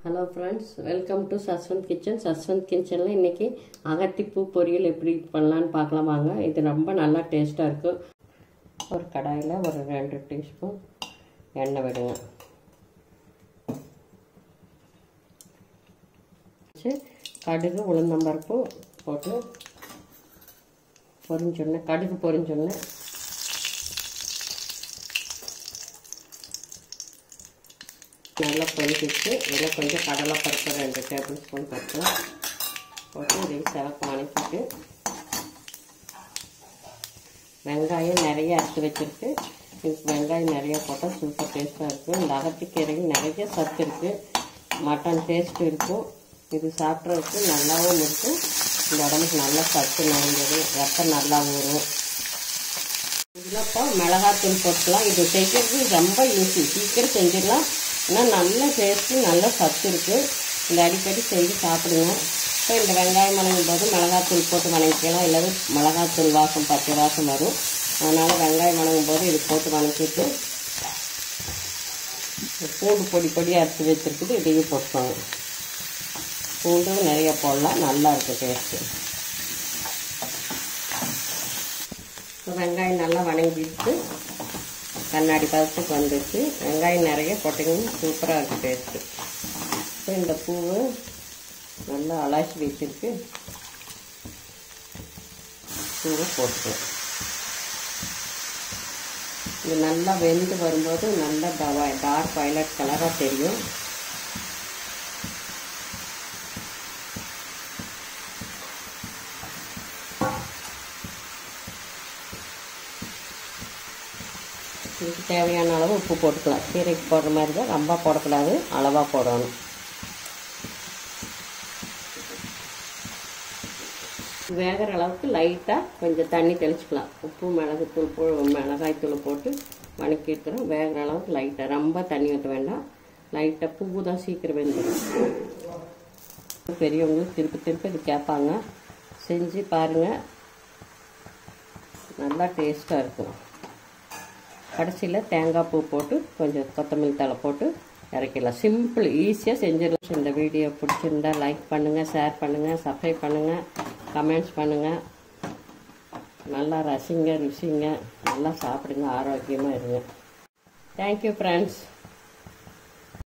hello friends welcome to Saswanth kitchen Saswanth கிச்சனில் இன்றைக்கி அகத்திப்பூ பொரியல் எப்படி பண்ணலான்னு பார்க்கலாம் வாங்க இது ரொம்ப நல்லா டேஸ்ட்டாக இருக்கும் ஒரு கடாயில் ஒரு ரெண்டு டீஸ்பூன் எண்ணெய் விடுங்க வச்சு கடுகு உளுந்தம்பருப்பு போட்டு பொரிஞ்சோடனே கடுகு பொரிஞ்சோடனே நல்லா பொரிச்சிட்டு இதில் கொஞ்சம் கடலைப்பருப்பு ரெண்டு டேபிள் ஸ்பூன் போட்டு போட்டு இதையும் சிவப்பு வணக்கிட்டு வெங்காயம் நிறைய அரைச்சி வச்சுருக்கு இதுக்கு வெங்காயம் நிறைய போட்டால் சூப்பர் டேஸ்ட்டாக இருக்கும் இந்த அகத்திக்கீரையில் நிறைய சத்து இருக்குது மட்டன் டேஸ்ட் இருக்கும் இது சாப்பிட்றதுக்கு நல்லாவும் இருக்கும் இந்த உடம்புக்கு நல்ல சத்து நிறைஞ்சது ரத்தம் நல்லா ஊறும் இதில் இப்போ மிளகாத்தூள் போட்டுக்கலாம் இது செய்கிறது ரொம்ப ஈஸி சீக்கிரம் செஞ்சிடலாம் ஆனால் நல்ல டேஸ்ட்டு நல்ல சத்து இருக்குது இந்த அடிக்கடி செஞ்சு சாப்பிடுங்க இப்போ இந்த வெங்காயம் வணங்கும் போது மிளகாத்தூள் போட்டு வணங்கிக்கலாம் இல்லை மிளகாத்தூள் வாசம் பச்சை வாசம் வரும் அதனால் வெங்காயம் வணங்கும் போது இது போட்டு வணக்கிட்டு பூண்டு பொடி பொடி அரைச்சி வச்சுருக்குது இதையும் போட்டுக்கோங்க பூண்டும் நிறைய போடலாம் நல்லா இருக்கும் டேஸ்ட்டு இப்போ வெங்காயம் நல்லா வணங்கிட்டு கண்ணாடி பதத்துக்கு வந்துச்சு வெங்காயம் நிறைய போட்டிங்கன்னா சூப்பராக இருக்குது டேஸ்ட்டு இப்போ இந்த பூவு நல்லா அலாசி வச்சுருக்கு பூவை போட்டு இது நல்லா வெந்து வரும்போது நல்லா டார்க் வயலட் கலராக தெரியும் இதுக்கு தேவையான அளவு உப்பு போட்டுக்கலாம் கீரைக்கு போடுற மாதிரி தான் ரொம்ப போடக்கூடாது அளவாக போடணும் வேகிற அளவுக்கு லைட்டாக கொஞ்சம் தண்ணி தெளிச்சுக்கலாம் உப்பு மிளகுத்தூள் போ மிளகாய்த்தூள் போட்டு வணக்கிட்டுக்கிறோம் வேகிற அளவுக்கு லைட்டாக ரொம்ப தண்ணி ஊற்ற வேண்டாம் லைட்டாக பூவு தான் சீக்கிரம் வெந்துடும் பெரியவங்க திருப்பி திருப்பி இது கேட்பாங்க செஞ்சு பாருங்கள் நல்லா டேஸ்ட்டாக இருக்கும் கடைசியில் தேங்காய் பூ போட்டு கொஞ்சம் கொத்தமல்லி தலை போட்டு இறக்கிடலாம் சிம்பிள் ஈஸியாக செஞ்சிடலாம் இந்த வீடியோ பிடிச்சிருந்தா லைக் பண்ணுங்கள் ஷேர் பண்ணுங்கள் சப்ஸ்கிரைப் பண்ணுங்கள் கமெண்ட்ஸ் பண்ணுங்கள் நல்லா ரசிங்க ருசிங்க நல்லா சாப்பிடுங்க ஆரோக்கியமாக இருங்க தேங்க்யூ ஃப்ரெண்ட்ஸ்